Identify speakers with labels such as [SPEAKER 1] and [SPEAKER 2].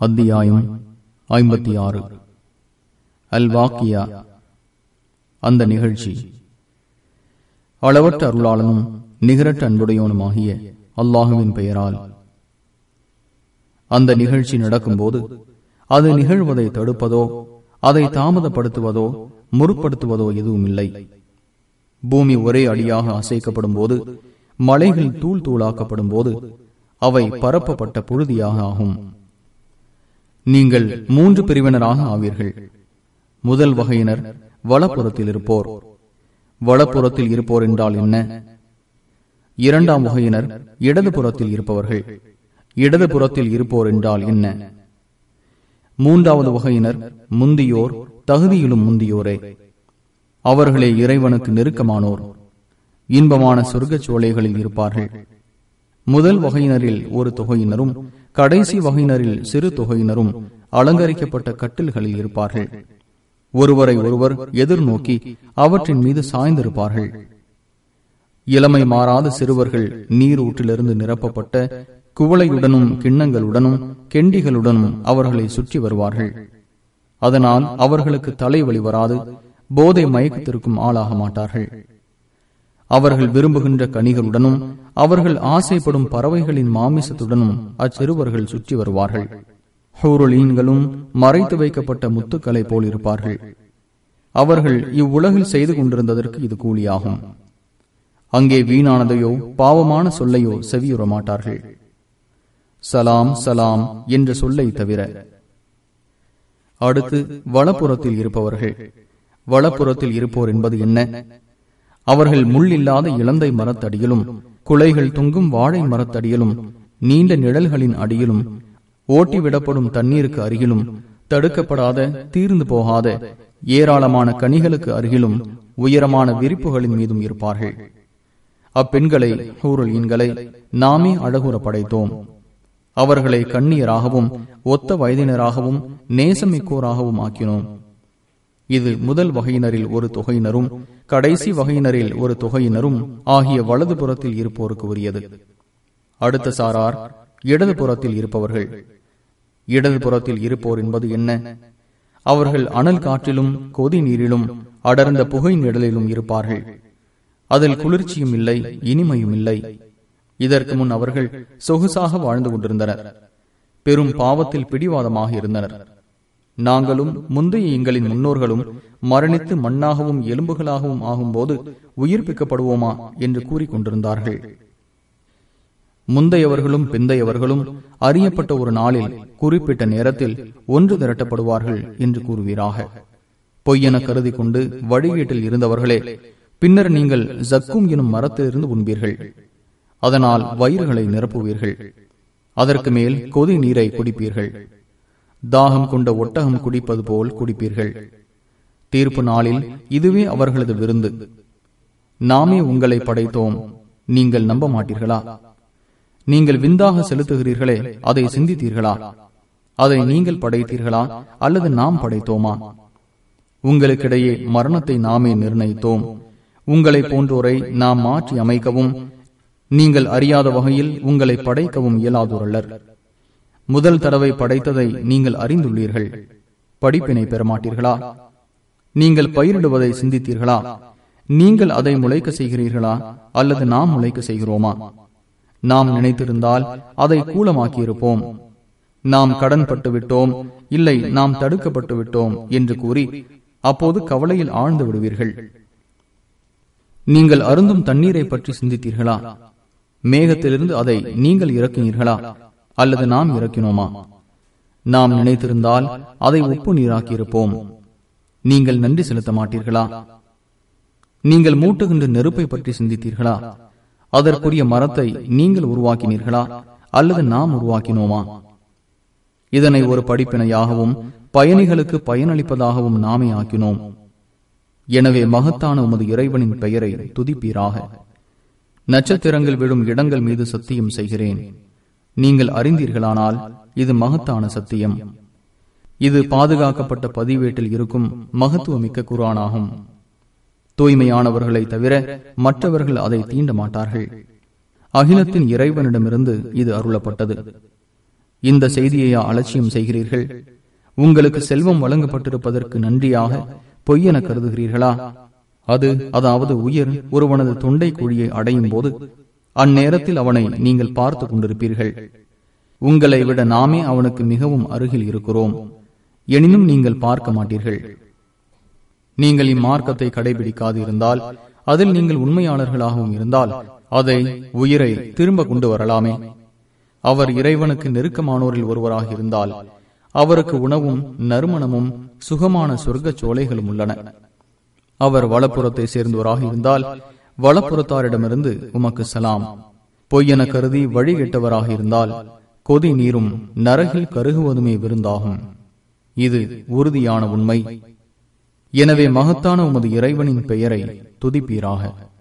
[SPEAKER 1] அத்தியாயம் ஐம்பத்தி ஆறு அல் வாக்கியா அந்த நிகழ்ச்சி அளவற்ற அருளாளனும் நிகரற்ற அன்புடையவனுமாகிய அல்லாஹுவின் பெயரால் அந்த நிகழ்ச்சி நடக்கும்போது அது நிகழ்வதை தடுப்பதோ அதை தாமதப்படுத்துவதோ முற்படுத்துவதோ எதுவும் இல்லை பூமி ஒரே அடியாக அசைக்கப்படும் போது மலைகள் தூள் தூளாக்கப்படும் போது அவை பரப்பப்பட்ட புழுதியாக ஆகும் நீங்கள் மூன்று பிரிவினராக ஆவீர்கள் முதல் வகையினர் வலப்புறத்தில் இருப்போர் வலப்புறத்தில் இருப்போர் என்றால் என்ன இரண்டாம் வகையினர் இடது புறத்தில் இருப்பவர்கள் இடது புறத்தில் இருப்போர் என்றால் என்ன மூன்றாவது வகையினர் முந்தியோர் தகுதியிலும் முந்தியோரே அவர்களே இறைவனுக்கு நெருக்கமானோர் இன்பமான சொர்க்கச் சோலைகளில் இருப்பார்கள் முதல் வகையினரில் ஒரு தொகையினரும் கடைசி வகையினரில் சிறு தொகையினரும் அலங்கரிக்கப்பட்ட கட்டில்களில் இருப்பார்கள் ஒருவரை ஒருவர் எதிர்நோக்கி அவற்றின் மீது சாய்ந்திருப்பார்கள் இளமை மாறாத சிறுவர்கள் நீர் ஊற்றிலிருந்து நிரப்பப்பட்ட குவளையுடனும் கிண்ணங்களுடனும் கெண்டிகளுடனும் அவர்களை சுற்றி வருவார்கள் அதனால் அவர்களுக்கு தலைவலி வராது போதை மயக்கத்திற்கும் ஆளாக மாட்டார்கள் அவர்கள் விரும்புகின்ற கனிகளுடனும் அவர்கள் ஆசைப்படும் பறவைகளின் மாமிசத்துடனும் அச்சிறுவர்கள் சுற்றி வருவார்கள் ஹூருலீன்களும் மறைத்து வைக்கப்பட்ட முத்துக்களை போல் இருப்பார்கள் அவர்கள் இவ்வுலகில் செய்து கொண்டிருந்ததற்கு இது கூலியாகும் அங்கே வீணானதையோ பாவமான சொல்லையோ செவியுற மாட்டார்கள் சலாம் சலாம் என்ற சொல்லை தவிர அடுத்து வலப்புறத்தில் இருப்பவர்கள் வலப்புறத்தில் இருப்போர் என்பது என்ன அவர்கள் முள் இல்லாத இளந்தை மரத்தடியிலும் குலைகள் தொங்கும் வாழை மரத்தடியிலும் நீண்ட நிழல்களின் அடியிலும் ஓட்டிவிடப்படும் தண்ணீருக்கு அருகிலும் தடுக்கப்படாத தீர்ந்து போகாத ஏராளமான கனிகளுக்கு அருகிலும் உயரமான விரிப்புகளின் மீதும் இருப்பார்கள் அப்பெண்களை ஹூரலீன்களை நாமே அழகுற படைத்தோம் அவர்களை கண்ணியராகவும் ஒத்த வயதினராகவும் நேசமிக்கோராகவும் ஆக்கினோம் இது முதல் வகையினரில் ஒரு தொகையினரும் கடைசி வகையினரில் ஒரு தொகையினரும் ஆகிய வலது புறத்தில் இருப்போருக்கு உரியது அடுத்த சாரார் இடது புறத்தில் இருப்பவர்கள் இடது புறத்தில் இருப்போர் என்பது என்ன அவர்கள் அனல் காற்றிலும் கொதி நீரிலும் அடர்ந்த புகை நிழலிலும் இருப்பார்கள் அதில் குளிர்ச்சியும் இல்லை இனிமையும் இல்லை இதற்கு முன் அவர்கள் சொகுசாக வாழ்ந்து கொண்டிருந்தனர் பெரும் பாவத்தில் பிடிவாதமாக இருந்தனர் நாங்களும் முந்தைய எங்களின் முன்னோர்களும் மரணித்து மண்ணாகவும் எலும்புகளாகவும் ஆகும்போது உயிர்ப்பிக்கப்படுவோமா என்று கூறிக்கொண்டிருந்தார்கள் முந்தையவர்களும் பிந்தையவர்களும் அறியப்பட்ட ஒரு நாளில் குறிப்பிட்ட நேரத்தில் ஒன்று திரட்டப்படுவார்கள் என்று கூறுவீராக பொய்யென கருதி கொண்டு வழிகேட்டில் இருந்தவர்களே பின்னர் நீங்கள் ஜக்கும் எனும் மரத்திலிருந்து உண்பீர்கள் அதனால் வயிறுகளை நிரப்புவீர்கள் அதற்கு மேல் கொதி நீரை குடிப்பீர்கள் தாகம் கொண்ட ஒட்டகம் குடிப்பது போல் குடிப்பீர்கள் தீர்ப்பு நாளில் இதுவே அவர்களது விருந்து நாமே உங்களை படைத்தோம் நீங்கள் நம்ப மாட்டீர்களா நீங்கள் விந்தாக செலுத்துகிறீர்களே அதை சிந்தித்தீர்களா அதை நீங்கள் படைத்தீர்களா அல்லது நாம் படைத்தோமா உங்களுக்கிடையே மரணத்தை நாமே நிர்ணயித்தோம் உங்களை போன்றோரை நாம் மாற்றி அமைக்கவும் நீங்கள் அறியாத வகையில் உங்களை படைக்கவும் இயலாதோரல்லர் முதல் தடவை படைத்ததை நீங்கள் அறிந்துள்ளீர்கள் படிப்பினை பெறமாட்டீர்களா நீங்கள் பயிரிடுவதை சிந்தித்தீர்களா நீங்கள் அதை முளைக்க செய்கிறீர்களா அல்லது நாம் முளைக்க செய்கிறோமா நாம் நினைத்திருந்தால் அதை கூலமாக்கி இருப்போம் நாம் கடன் பட்டு விட்டோம் இல்லை நாம் தடுக்கப்பட்டு விட்டோம் என்று கூறி அப்போது கவலையில் ஆழ்ந்து விடுவீர்கள் நீங்கள் அருந்தும் தண்ணீரை பற்றி சிந்தித்தீர்களா மேகத்திலிருந்து அதை நீங்கள் இறக்கினீர்களா அல்லது நாம் இறக்கினோமா நாம் நினைத்திருந்தால் அதை உப்பு நீராக்கியிருப்போம் நீங்கள் நன்றி செலுத்த மாட்டீர்களா நீங்கள் மூட்டுகின்ற நெருப்பை பற்றி சிந்தித்தீர்களா அதற்குரிய மரத்தை நீங்கள் உருவாக்கினீர்களா அல்லது நாம் உருவாக்கினோமா இதனை ஒரு படிப்பினையாகவும் பயணிகளுக்கு பயனளிப்பதாகவும் நாமே ஆக்கினோம் எனவே மகத்தான உமது இறைவனின் பெயரை துதிப்பீராக நட்சத்திரங்கள் விழும் இடங்கள் மீது சத்தியம் செய்கிறேன் நீங்கள் அறிந்தீர்களானால் இது மகத்தான சத்தியம் இது பாதுகாக்கப்பட்ட பதிவேட்டில் இருக்கும் மகத்துவமிக்க குரானாகும் தூய்மையானவர்களை தவிர மற்றவர்கள் அதை தீண்ட மாட்டார்கள் அகிலத்தின் இறைவனிடமிருந்து இது அருளப்பட்டது இந்த செய்தியை அலட்சியம் செய்கிறீர்கள் உங்களுக்கு செல்வம் வழங்கப்பட்டிருப்பதற்கு நன்றியாக பொய்யென கருதுகிறீர்களா அது அதாவது உயிர் ஒருவனது தொண்டை குழியை அடையும் போது அந்நேரத்தில் அவனை நீங்கள் பார்த்து கொண்டிருப்பீர்கள் உங்களை விட நாமே அவனுக்கு மிகவும் அருகில் இருக்கிறோம் எனினும் நீங்கள் பார்க்க மாட்டீர்கள் நீங்கள் இம்மார்க்கத்தை கடைபிடிக்காது இருந்தால் அதில் நீங்கள் உண்மையாளர்களாகவும் இருந்தால் அதை உயிரை திரும்ப கொண்டு வரலாமே அவர் இறைவனுக்கு நெருக்கமானோரில் ஒருவராக இருந்தால் அவருக்கு உணவும் நறுமணமும் சுகமான சொர்க்க சோலைகளும் உள்ளன அவர் வலப்புறத்தை சேர்ந்தவராக இருந்தால் வலப்புறத்தாரிடமிருந்து உமக்கு சலாம் பொய்யென கருதி வழிகெட்டவராக இருந்தால் கொதி நீரும் நரகில் கருகுவதுமே விருந்தாகும் இது உறுதியான உண்மை எனவே மகத்தான உமது இறைவனின் பெயரை துதிப்பீராக